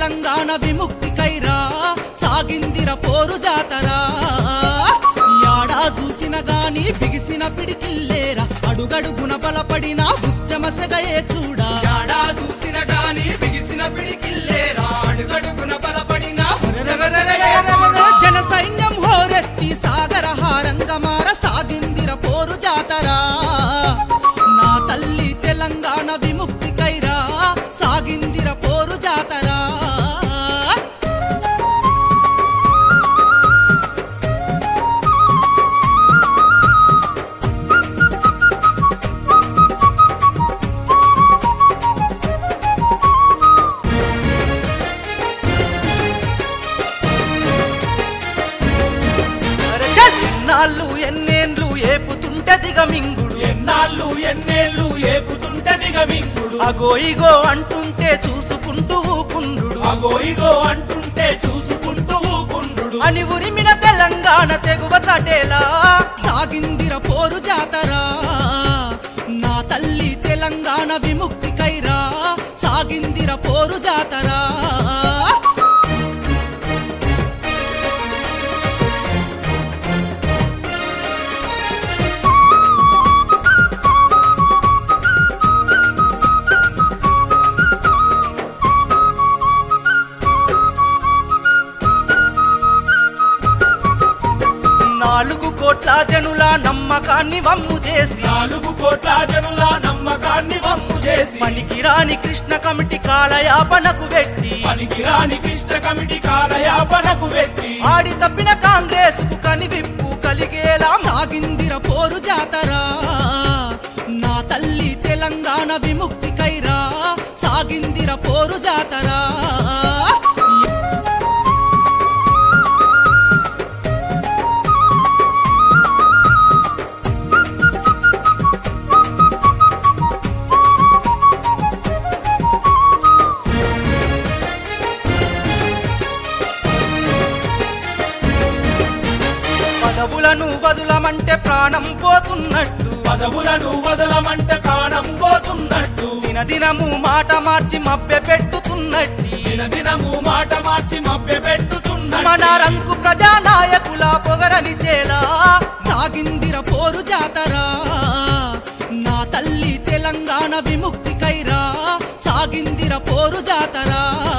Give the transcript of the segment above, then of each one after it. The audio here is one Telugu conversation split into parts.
తెలంగాణ విముక్తికైరా సాగిందిర పోరు జాతరా యాడా చూసిన గాని బిగిసిన పిడికిల్లేరా అడుగడుగున బలపడిన ఉద్యమ సెగయే చూడా యాడా చూసిన గాని బిగిసిన పిడికిల్లేరా అడుగడుగున బలపడిన జన సైన్యం హోరెత్తి సాగర హారంగమార సాగిందిర పోరు జాతరా నా తల్లి తెలంగాణ విముక్తికైరా సాగిందిర పోరు జాతరా ఎన్నాళ్ళు ఎన్నేళ్ళు ఏపుతుంటే దిగమింగుడు ఎన్నాళ్ళు ఎన్నేళ్ళు ఏపుతుంటే దిగమింగుడు అగో ఇగో అంటుంటే చూసుకుంటూ ఊకుండు అగో ఇగో అంటుంటే చూసుకుంటూ ఊకుండ్రుడు అని ఉరిమిన తెలంగాణ తెగువ చటేలా సాగిందిర పోరు జాతరా నా తల్లి తెలంగాణ విముక్తికైరా సాగిందిర పోరు జాతరా నాలుగు కోట్ల జనుల నమ్మకాన్ని వమ్ము చేసి నాలుగు కోట్ల జనుల నమ్మకాన్ని వమ్ము చేసి పనికిరాని కృష్ణ కమిటీ కాలయాపనకు పెట్టి పనికిరాని కృష్ణ కమిటీ కాలయాపనకు పెట్టి ఆడి తప్పిన కాంగ్రెస్ కు కనివిప్పు కలిగేలా సాగిందిర పోరు జాతరా నా తల్లి తెలంగాణ విముక్తికైరా సాగిందిర పోరు జాతరా పదవులను వదులమంటే ప్రాణం పోతున్నట్టు పదవులను వదలమంటే ప్రాణం పోతున్నట్టు దినదినము మాట మార్చి మభ్య పెట్టుతున్నట్టి దినదినము మాట మార్చి మభ్య పెట్టుతున్నట్టు మన రంకు ప్రజానాయకుల పొగరలిచేలా సాగిందిర పోరు జాతరా నా తల్లి తెలంగాణ విముక్తికైరా సాగిందిర పోరు జాతరా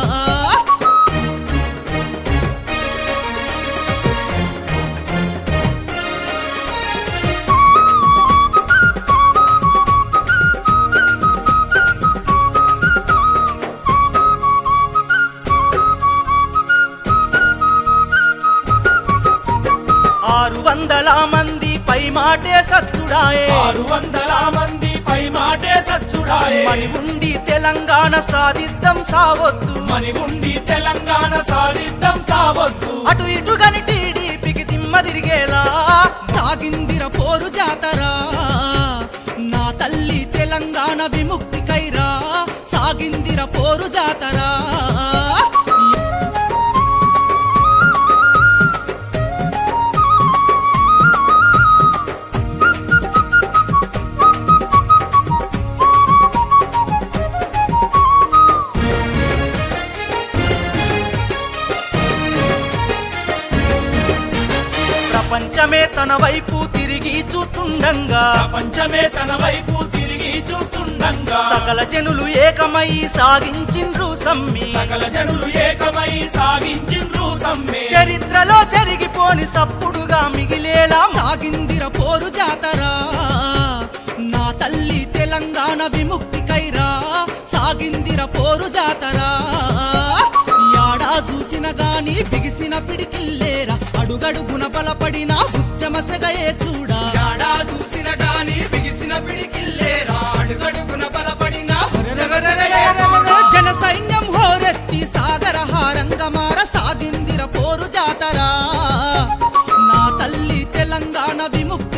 ఆరు వందల మంది పై మాటే సచ్చుడాయే ఆరు వందల మంది పై మాటే సచ్చుడాయే మని ఉండి తెలంగాణ సాధిద్దాం సావొద్దు మని ఉండి తెలంగాణ సాధిద్దాం సావద్దు అటు ఇటు గని టీడీపీకి దిమ్మ తిరిగేలా సాగిందిర పోరు జాతరా నా తల్లి తెలంగాణ విముక్తికైరా సాగిందిర పోరు జాతరా ప్రపంచమే తన వైపు తిరిగి చూస్తుండగా ప్రపంచమే తన వైపు తిరిగి చూస్తుండగా సకల జనులు ఏకమై సాగించిండ్రు సమ్మి సకల జనులు ఏకమై సాగించిండ్రు సమ్మె చరిత్రలో జరిగిపోని సప్పుడుగా మిగిలేలా సాగిందిర పోరు జాతరా నా తల్లి తెలంగాణ విముక్తికైరా సాగిందిర పోరు జాతరా యాడా చూసిన గాని బిగిసిన పిడికిల్లేరా అడుగడుగున బలపడిన ఉద్యమ సెగయే చూడా యాడా చూసిన గాని బిగిసిన పిడికిల్లేరా అడుగడుగున బలపడిన జన సైన్యం హోరెత్తి సాగర హారంగమార సాగిందిర పోరు జాతరా నా తల్లి తెలంగాణ విముక్తి